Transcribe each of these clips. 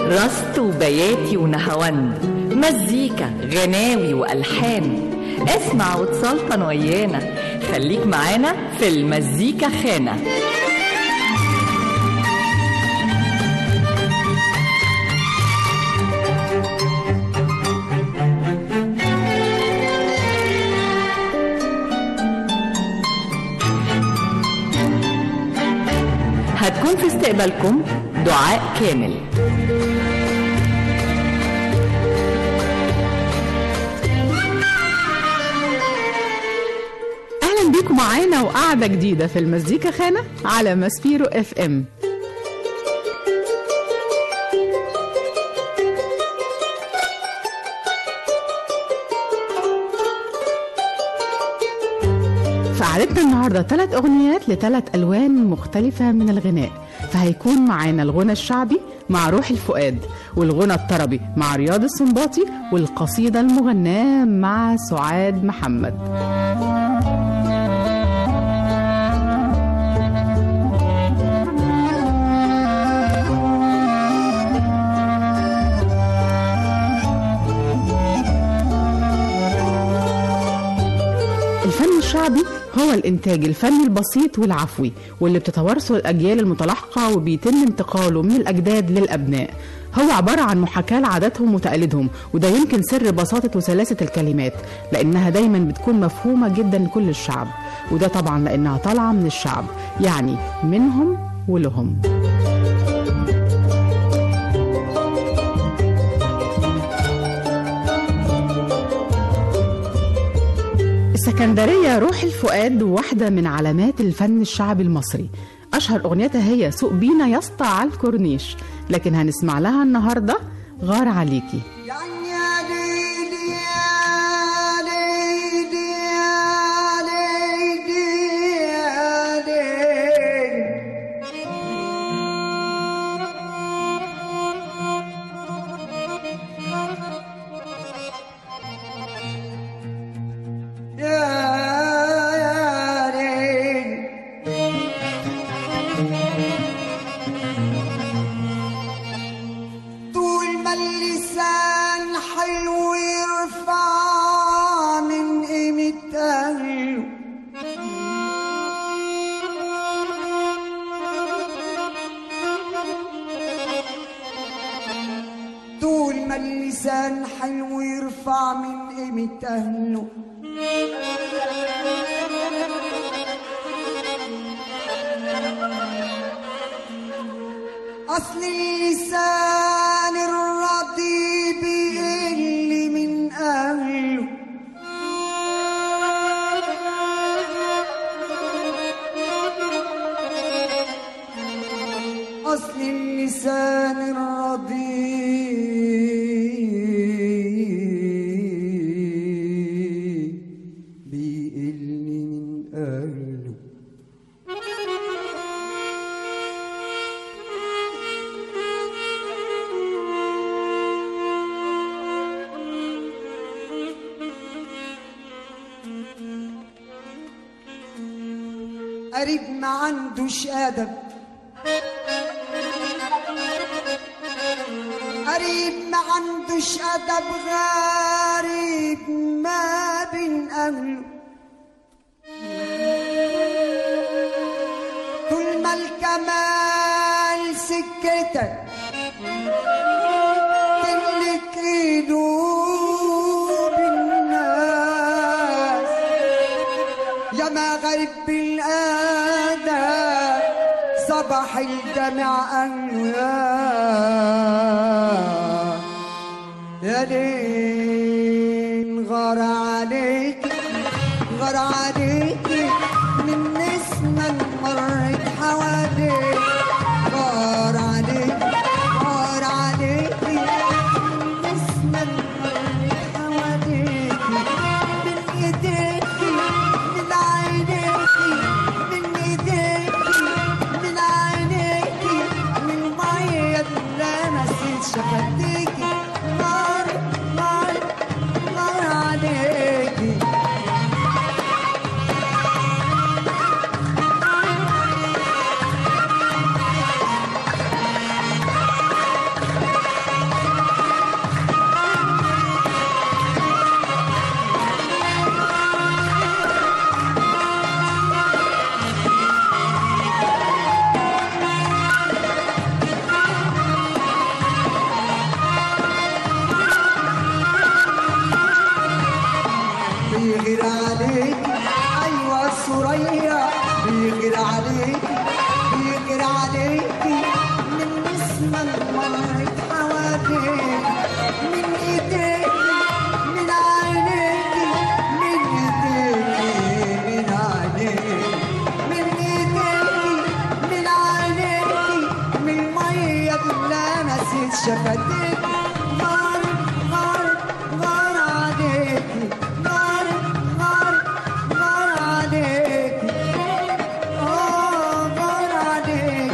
رست وبياتي ونهوند مزيكا غناوي وألحان اسمع وتسلطن ويانا خليك معانا في المزيكا خانة هتكون في استقبالكم دعاء كامل اهلا بيكم معانا وقعده جديده في المزيكا خانه على ماسبيرو اف ام في قعدتنا النهارده ثلاث اغنيات لثلاث الوان مختلفه من الغناء فهيكون معانا الغنى الشعبي مع روح الفؤاد والغنى الطربي مع رياض السنباطي والقصيده المغناه مع سعاد محمد الفن الشعبي هو الإنتاج الفني البسيط والعفوي واللي بتتوارثه الأجيال المتلاحقة وبيتم انتقاله من الأجداد للأبناء هو عبارة عن محاكاة لعاداتهم وتقاليدهم وده يمكن سر بساطة وسلاسة الكلمات لأنها دايما بتكون مفهومة جدا لكل الشعب وده طبعا لأنها طالعة من الشعب يعني منهم ولهم السكندرية روح الفؤاد واحدة من علامات الفن الشعبي المصري أشهر أغنيتها هي سوق بينا يا اسطى على الكورنيش لكن هنسمع لها النهاردة غار عليكي يعني يا ليلي يا ليلي يا ليلي يا ليلي يا يا ليلي طول ما اللسان حلو يرفع من قيمة أهله طول ما اللسان حلو يرفع من قيمة أهله أصل اللسان الرضي بيقل من أهله أصل اللسان الرضي بيقل من أهله قريب ما عندوش أدب قريب ما عندوش أدب غريب ما بين أهله طول ما الكمال سكتك تملك قلوب الناس يا ما غرب بالآداب صباح الجمع أهله يا يا ليل غار عليك غار عليك من نسمة مرت حواليك غار عليك غار عليك من نسمة مرت حواليك من ايديك من عينيك من ايديك من عينيك من مية لمست شفتيكي نار نار نار عليكي لمست شفتك غار غار غار عليكي غار غار غار عليكي اه غار عليكي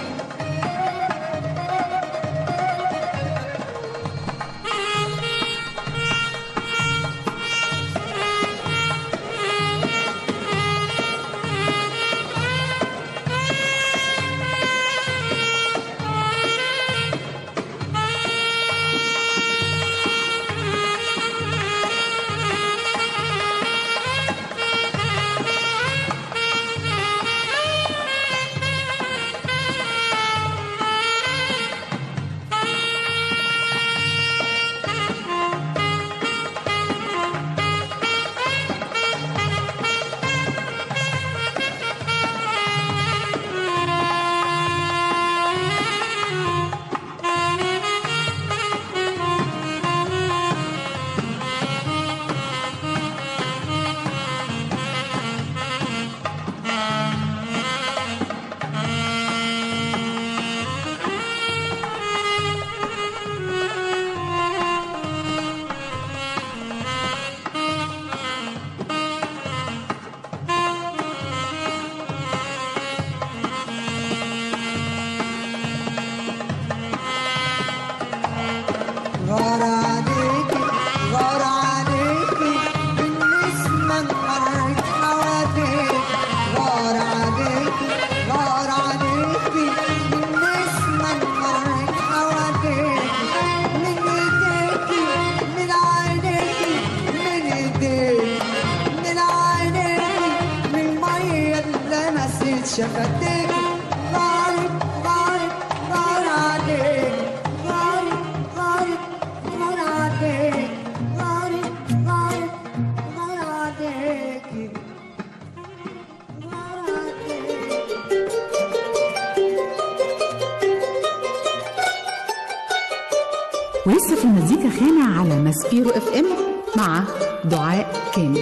غار عليكي غار عليكي بالنسمة مرت حواديك غار عليكي غار عليكي بالنسمة مرت حواديك من ايديكي من عينيكي من ايديك من عينيكي من مية لمست شفتك غارب غارب غار عليك غارب غارب غار عليك غارب غارب غار عليك غار عليك ولسه في المزيكا خانة على ماسبيرو اف ام مع دعاء كامل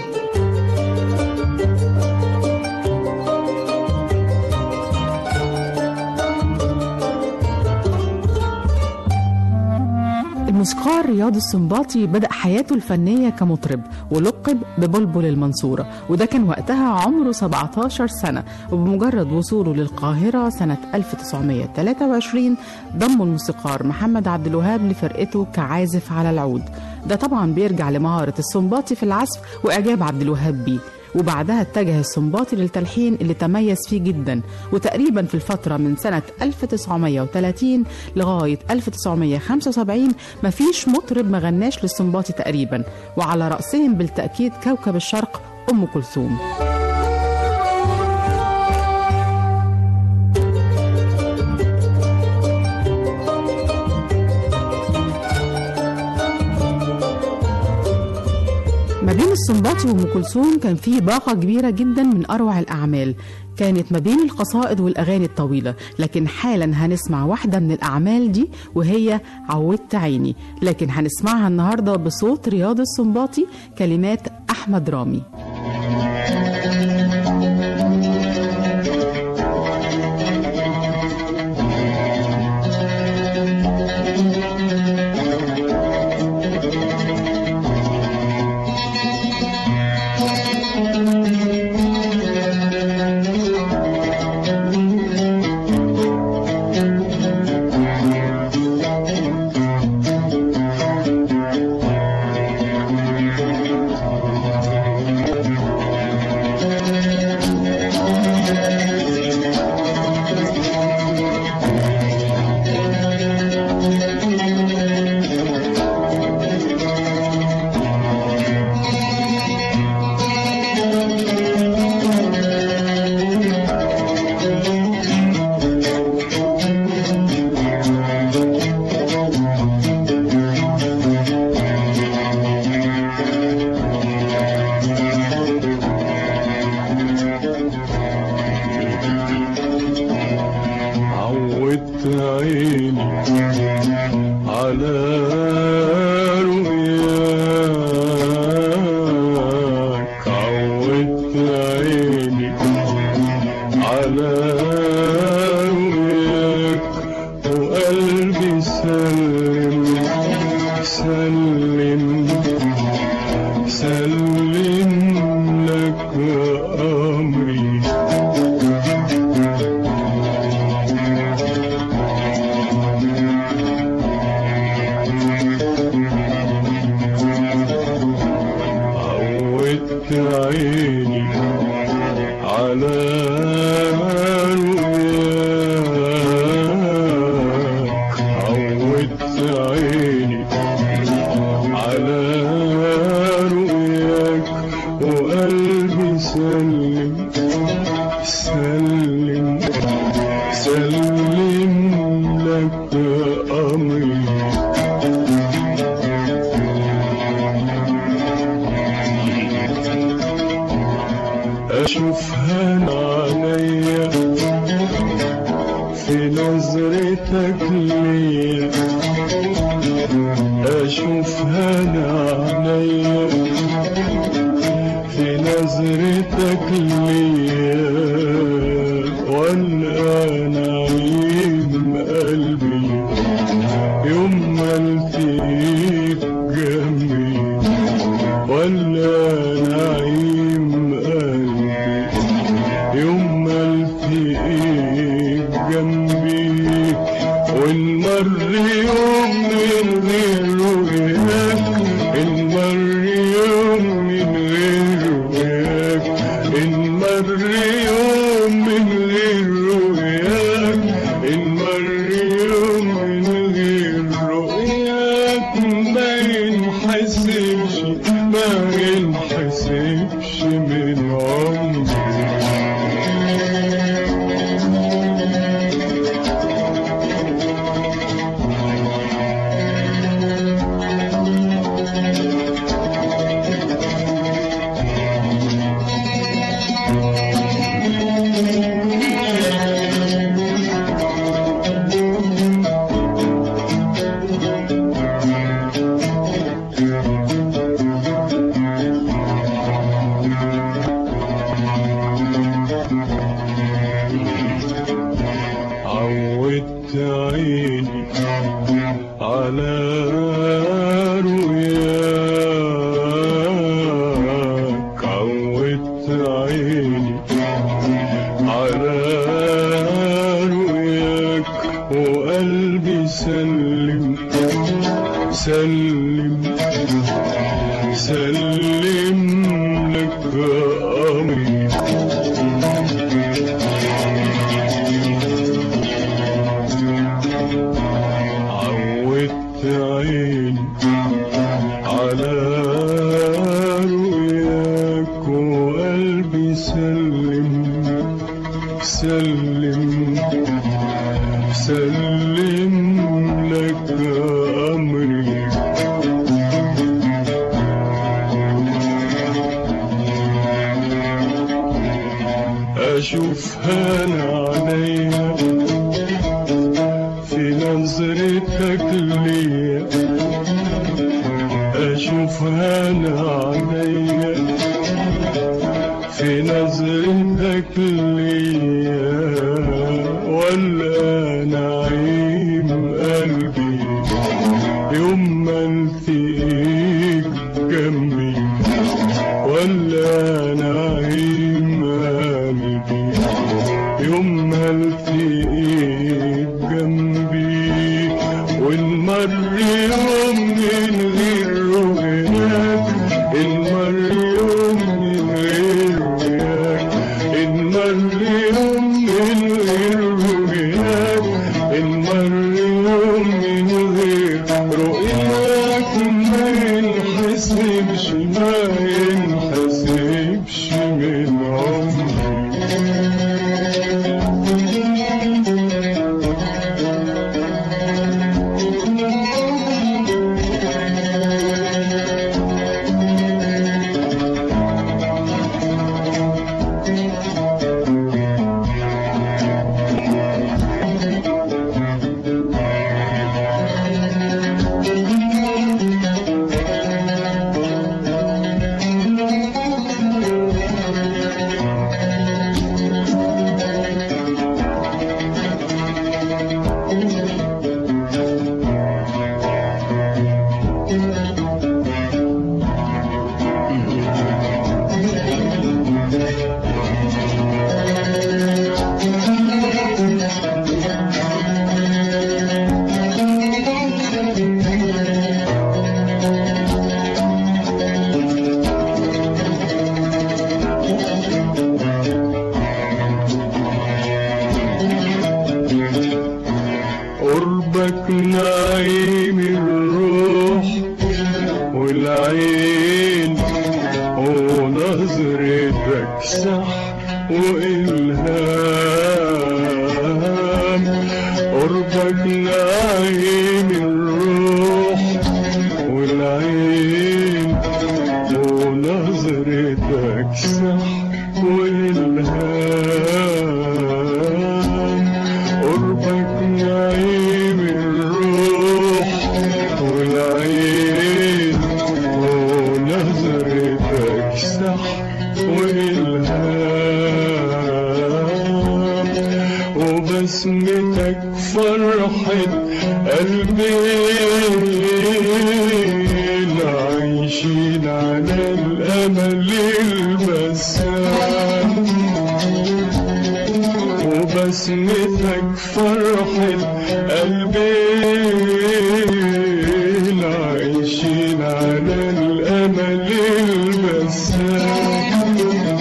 الموسيقار رياض السنباطي بدأ حياته الفنية كمطرب ولقب ببلبل المنصورة وده كان وقتها عمره 17 سنة وبمجرد وصوله للقاهرة سنة 1923 ضم الموسيقار محمد عبد الوهاب لفرقته كعازف على العود ده طبعا بيرجع لمهارة السنباطي في العزف وإعجاب عبد الوهاب بيه وبعدها اتجه السنباطي للتلحين اللي تميز فيه جدا وتقريبا في الفترة من سنة 1930 لغاية 1975 مفيش مطرب ما غناش للسنباطي تقريبا وعلى رأسهم بالتأكيد كوكب الشرق أم كلثوم ما بين السنباطي وام كلثوم كان في باقه كبيره جدا من اروع الاعمال كانت ما بين القصائد والاغاني الطويله لكن حالا هنسمع واحده من الاعمال دي وهي عودت عيني لكن هنسمعها النهارده بصوت رياض السنباطي كلمات احمد رامي عودت عيني على رؤياك عودت عيني على رؤياك وقلبي سلم سلم سلم لك أمري عودت عيني على رؤياك عودت عيني على رؤياك وقلبي سلم سلم سلم لك أمري أشوفها عليا في نظرتك ليا أشوفها عليا في نظرتك ليا ولا نعيم قلبي يوم ما التقيت جنبي ولا نعيم قلبي يوم ما التقيت جنبي ونمر يوم من غير رؤياك نمر يوم من غير رؤياك نمر يوم من غير رؤياك نمر يوم من غير رؤياك ما ينحسبش ما ينحسبش من عمري عودت عيني على رؤياك عودت عيني على رؤياك وقلبي سلم سلم سلم لك أمري عودت عيني على رؤياك وقلبي سلم سلم سلم لك أمري أشوفها عليا في نظرتك ليا أشوفها عليا في نظرتك ليا ولا نعيم قلبي يوم ما التقيك جنبي ولا نعيم قلبي يوم ما التقيك جنبي ونمر يوم من غير رؤياك المر يوم من غير رؤياك المر يوم من غير رؤياك المر يوم من غير رؤياك ما ينحسبش ما ينحسبش من عمري قربك نعيم الروح والعين ونظرتك سحر وإلهام قربك نعيم الروح والعين ونظرتك سحر وإلهام قربك نعيم الروح والعين ونظرتك سحر وإلهام وبسمتك فرحة قلبي عايشين على الأمل البسام وبسمتك فرحة قلبي عايشين على الأمل البسام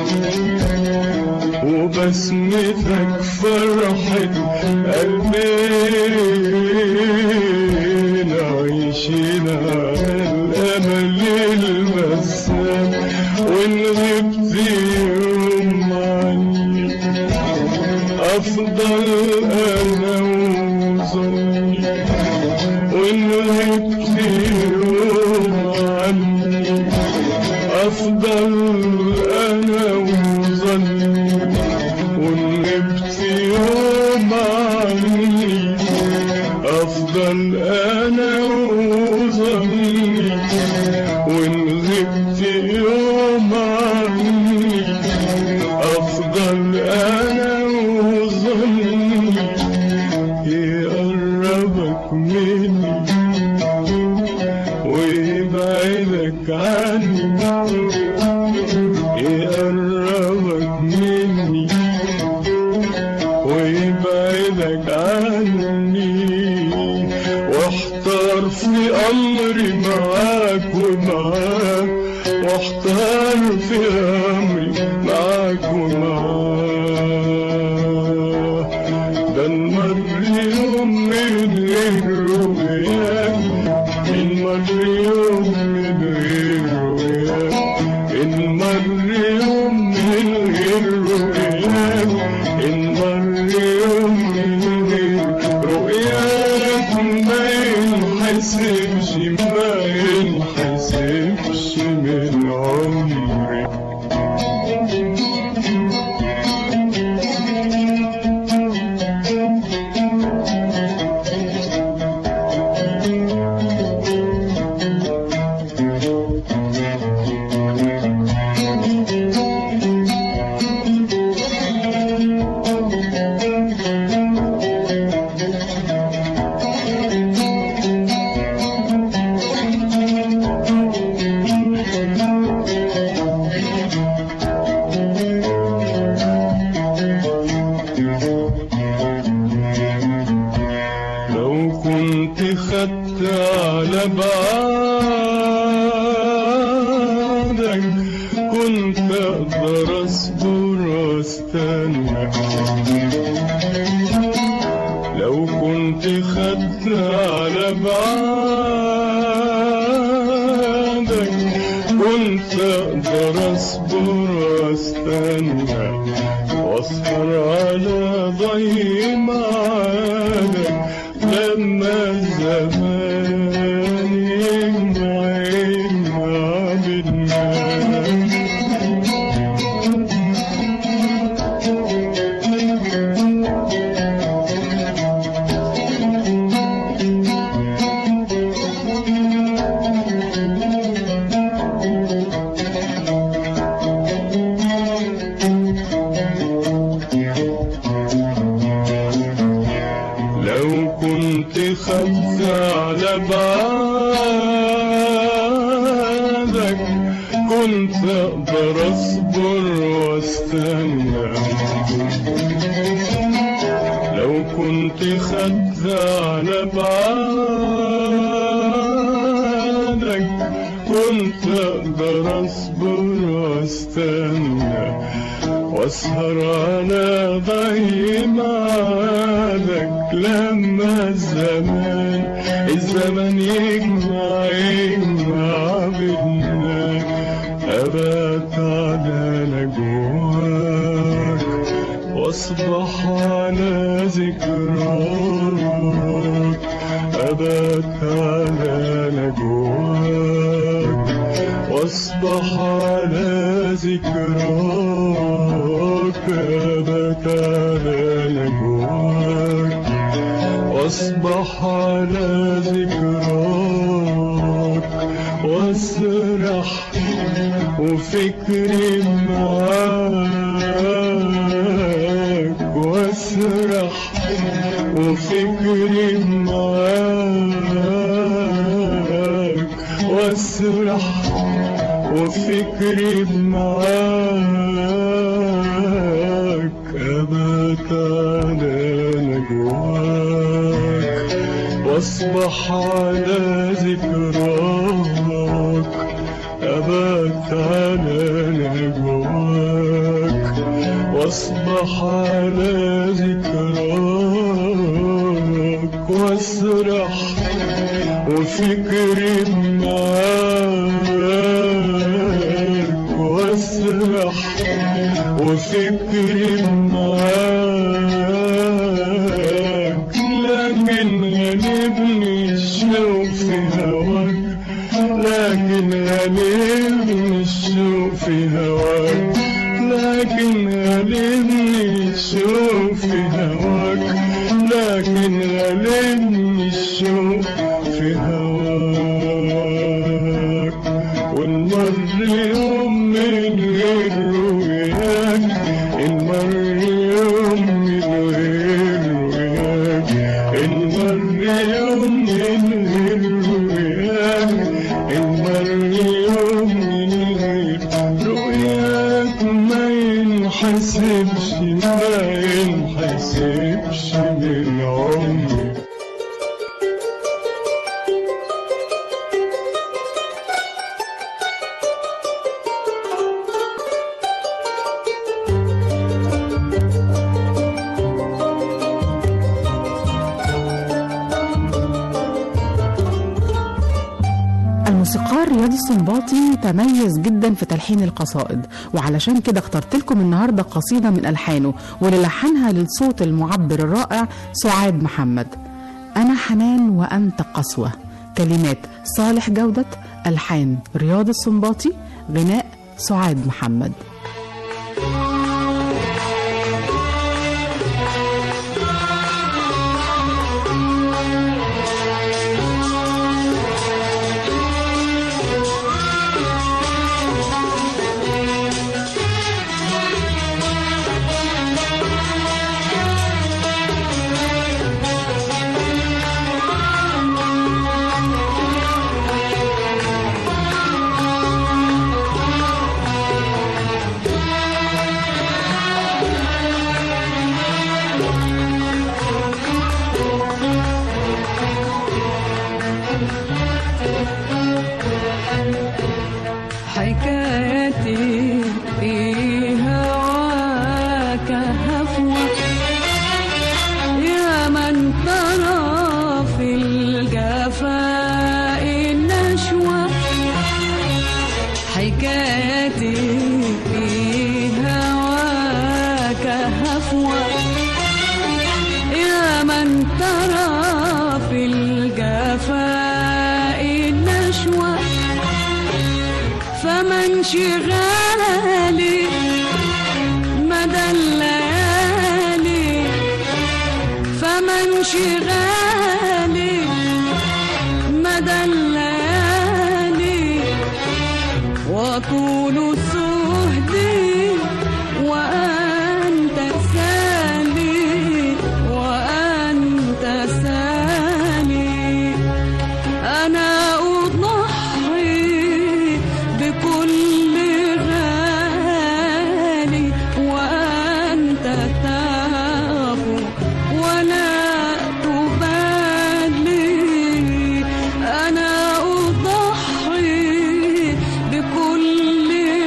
وبسمتك فرحة قلبي عايشين على الأمل البسام وإن غبت يوم عني أفضل أنا وظني وإن غبت يوم عني أفضل أنا وظني وإن غبت يوم عني أفضل أنا وظني وإن غبت يوم عني أفضل أنا وظني يقربك مني ويبعدك عني يقربك مني ويبعدك عني واحتار في أمري معاك ومعاك واحتار في أمري معاك ومعاك ده المر يوم من غير رؤياك المر يوم من غير رؤياك المر يوم من غير رؤياك المر يوم من غير رؤياك ما ينحسبش ما ينحسبش من عمري لو كنت خدت على بعادك كنت اقدر اصبر واستنى لو كنت خدت على بعادك كنت اقدر اصبر واستنى واصبر على ضي معادك لما الزمان يجمع بينا لو كنت خدت على بعادك كنت اقدر اصبر واستنى لو كنت خدت على بعادك كنت اقدر اصبر واستنى واسهر على ضي معادك لما الزمان الزمان يجمع يجمع بينا أبات على نجواك واصبح على ذكراك أبات على نجواك واصبح على ذكراك أبات على نجواك واصبح على ذكراك واسرح وفكري معاك واسرح وفكري معاك واسرح وفكري معاك أبات على نجواك واصبح على ذكراك أبات على نجواك واصبح على ذكراك واسرح وفكري معاك واسرح وفكري معاك لكن غالبني الشوق في هواك لكن غالبني الشوق في هواك لكن غالبني الشوق في هواك لكن غالبني الشوق في هواك والمر يوم من غير رؤياك المر يوم من غير رؤياك المر يوم من غير رؤياك المر يوم من غير رؤياك ما ينحسبش ما ينحسبش من عمري الموسيقار رياض السنباطي تميز جدا في تلحين القصائد وعلشان كده اخترت لكم النهارده قصيده من الحانه واللي لحنها للصوت المعبر الرائع سعاد محمد انا حنان وانت قسوه كلمات صالح جوده الحان رياض السنباطي غناء سعاد محمد حكايتي في هواك هفوة يا من ترى في الجفاء النشوة حكايتي في هواك هفوة يا من ترى في الجفاء النشوة فمن شغالي مدى الليالي فمن شغالي مدى الليالي وطول سهدي وأنت سالي وأنت سالي أنا أضحي بكل غالي وأنت تعفو ولا تبالي أنا أضحي بكل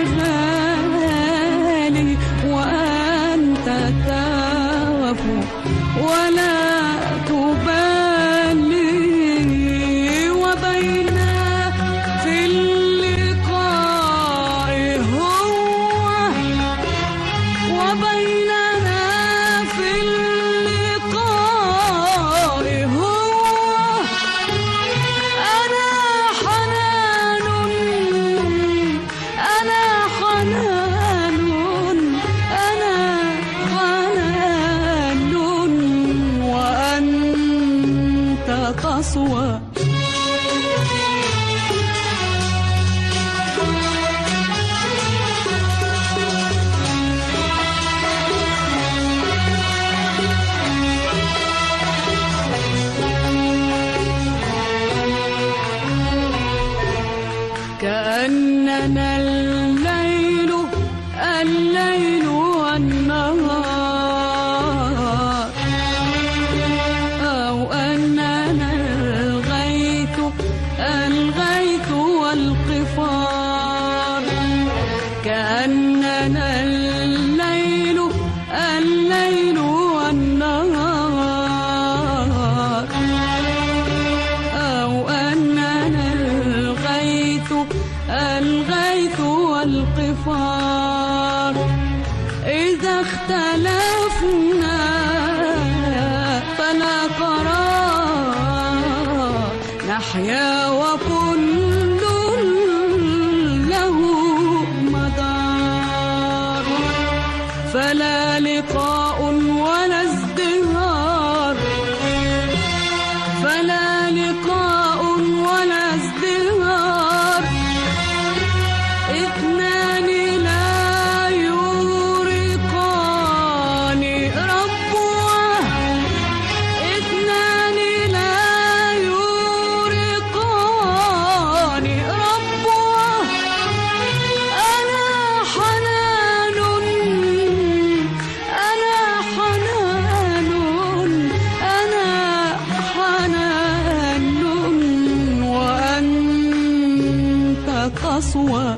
قسوة كأننا الليل الليل والنهار أو أننا الغيث الغيث والقفار كأننا الليل الليل والنهار أو أننا الغيث الغيث والقفار إذا اختلفنا فلا قرار نحيا وكل له مدار فلا لقاء ولا ازدهار فلا لقاء ولا ازدهار اثنان لا يورقان ربوه اثنان لا يورقان ربوه أنا حنان أنا حنان أنا حنان وأنت قسوة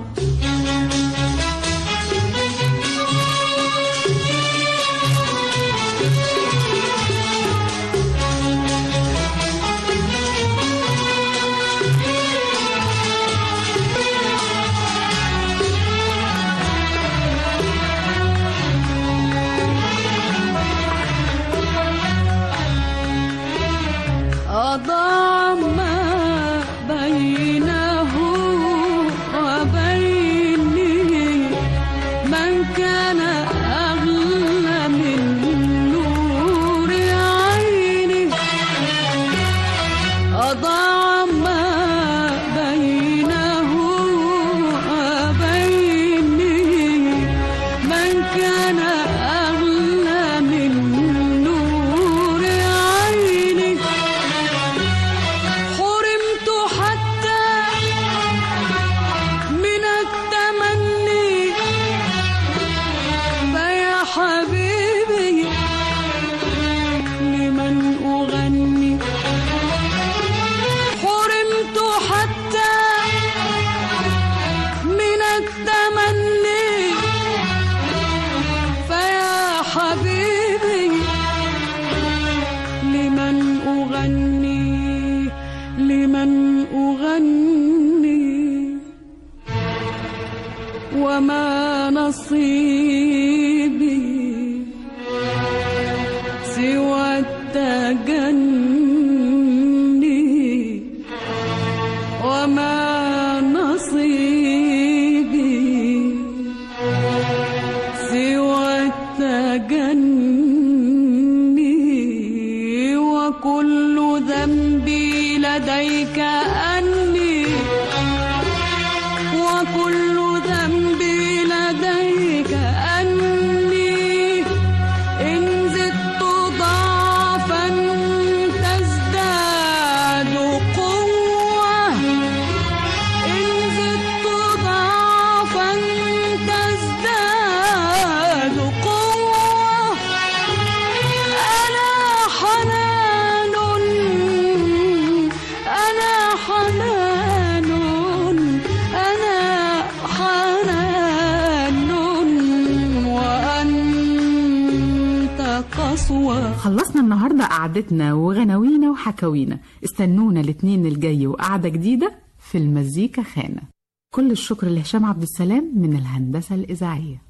أضاع ما بينه وبيني من كان أغلى من نور عيني أضاع ما بينه وبيني من كان أغلى من نور عيني حرمت حتى من التمني فيا حبيبي لمن أغني حرمت حتى من التمني فيا حبيبي لمن أغني لمن أغني وما نصيبي سوى التجني وما نصيبي سوى التجني وكل ذنبي لديك أني وكل ذنبي لديك أني إن زدت ضعفا تزداد قوة إن زدت ضعفا تزداد قوة أنا حنان أنا حنان أنا حنان وأنت قسوة خلصنا النهاردة قعدتنا وغناوينا وحكاوينا استنونا الاثنين الجاي وقعدة جديدة في المزيكا خانة كل الشكر لهشام عبد السلام من الهندسة الإذاعية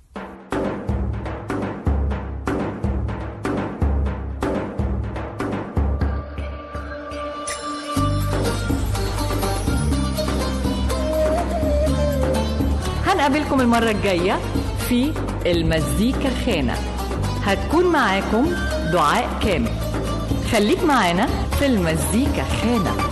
هنقابلكم المرة الجاية في المزيكا خانة هتكون معاكم دعاء كامل خليك معانا في المزيكا خانة